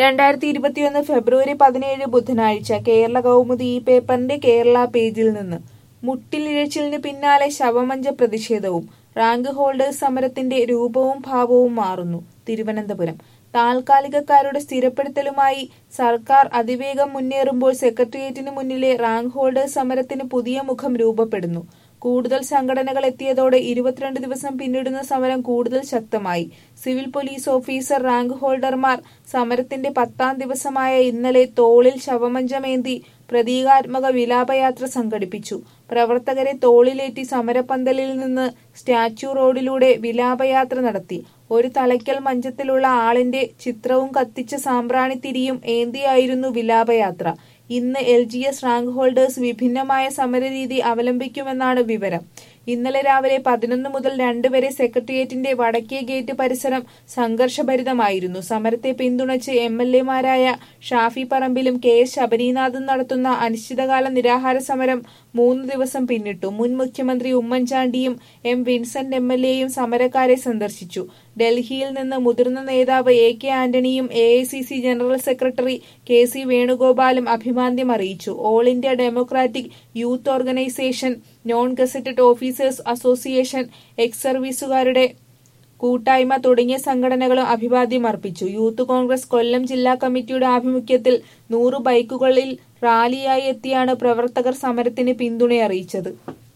രണ്ടായിരത്തി ഇരുപത്തിയൊന്ന് ഫെബ്രുവരി പതിനേഴ് ബുധനാഴ്ച കേരള കൗമുദി ഈ പേപ്പറിന്റെ കേരള പേജിൽ നിന്ന് മുട്ടിലിഴച്ചിലിന് പിന്നാലെ ശവമഞ്ച പ്രതിഷേധവും റാങ്ക് ഹോൾഡേഴ്സ് സമരത്തിന്റെ രൂപവും ഭാവവും മാറുന്നു തിരുവനന്തപുരം താൽക്കാലികക്കാരുടെ സ്ഥിരപ്പെടുത്തലുമായി സർക്കാർ അതിവേഗം മുന്നേറുമ്പോൾ സെക്രട്ടേറിയറ്റിന് മുന്നിലെ റാങ്ക് ഹോൾഡേഴ്സ് സമരത്തിന് പുതിയ മുഖം രൂപപ്പെടുന്നു കൂടുതൽ സംഘടനകൾ എത്തിയതോടെ ഇരുപത്തിരണ്ട് ദിവസം പിന്നിടുന്ന സമരം കൂടുതൽ ശക്തമായി സിവിൽ പോലീസ് ഓഫീസർ റാങ്ക് ഹോൾഡർമാർ സമരത്തിന്റെ പത്താം ദിവസമായ ഇന്നലെ തോളിൽ ശവമഞ്ചമേന്തി പ്രതീകാത്മക വിലാപയാത്ര സംഘടിപ്പിച്ചു പ്രവർത്തകരെ തോളിലേറ്റി സമരപന്തലിൽ നിന്ന് സ്റ്റാച്യു റോഡിലൂടെ വിലാപയാത്ര നടത്തി ഒരു തലയ്ക്കൽ മഞ്ചത്തിലുള്ള ആളിന്റെ ചിത്രവും കത്തിച്ച സാമ്പ്രാണിത്തിരിയും ഏന്തിയായിരുന്നു വിലാപയാത്ര ഇന്ന് L G S rank holders വിഭിന്നമായ സമരരീതി അവലംബിക്കുമെന്നാണ് വിവരം ഇന്നലെ രാവിലെ പതിനൊന്ന് മുതൽ രണ്ട് വരെ സെക്രട്ടേറിയറ്റിന്റെ വടക്കേ ഗേറ്റ് പരിസരം സംഘർഷഭരിതമായിരുന്നു സമരത്തെ പിന്തുണച്ച് എം എൽ എമാരായ ഷാഫി പറമ്പിലും കെ എസ് ശബരീനാഥും നടത്തുന്ന അനിശ്ചിതകാല നിരാഹാര സമരം മൂന്ന് ദിവസം പിന്നിട്ടു മുൻ മുഖ്യമന്ത്രി ഉമ്മൻചാണ്ടിയും എം വിൻസെന്റ് എം എൽ എയും സമരക്കാരെ സന്ദർശിച്ചു ഡൽഹിയിൽ നിന്ന് മുതിർന്ന നേതാവ് എ കെ ആന്റണിയും A I C C general secretary K C വേണുഗോപാലും അഭിവാദ്യം അറിയിച്ചു all India democratic youth organisation non gazetted officers association ex സർവീസുകാരുടെ കൂട്ടായ്മ തുടങ്ങിയ സംഘടനകളും അഭിവാദ്യം അർപ്പിച്ചു യൂത്ത് കോൺഗ്രസ് കൊല്ലം ജില്ലാ കമ്മിറ്റിയുടെ ആഭിമുഖ്യത്തിൽ നൂറ് ബൈക്കുകളിൽ റാലിയായി എത്തിയാണ് പ്രവർത്തകർ സമരത്തിന് പിന്തുണയറിയിച്ചത്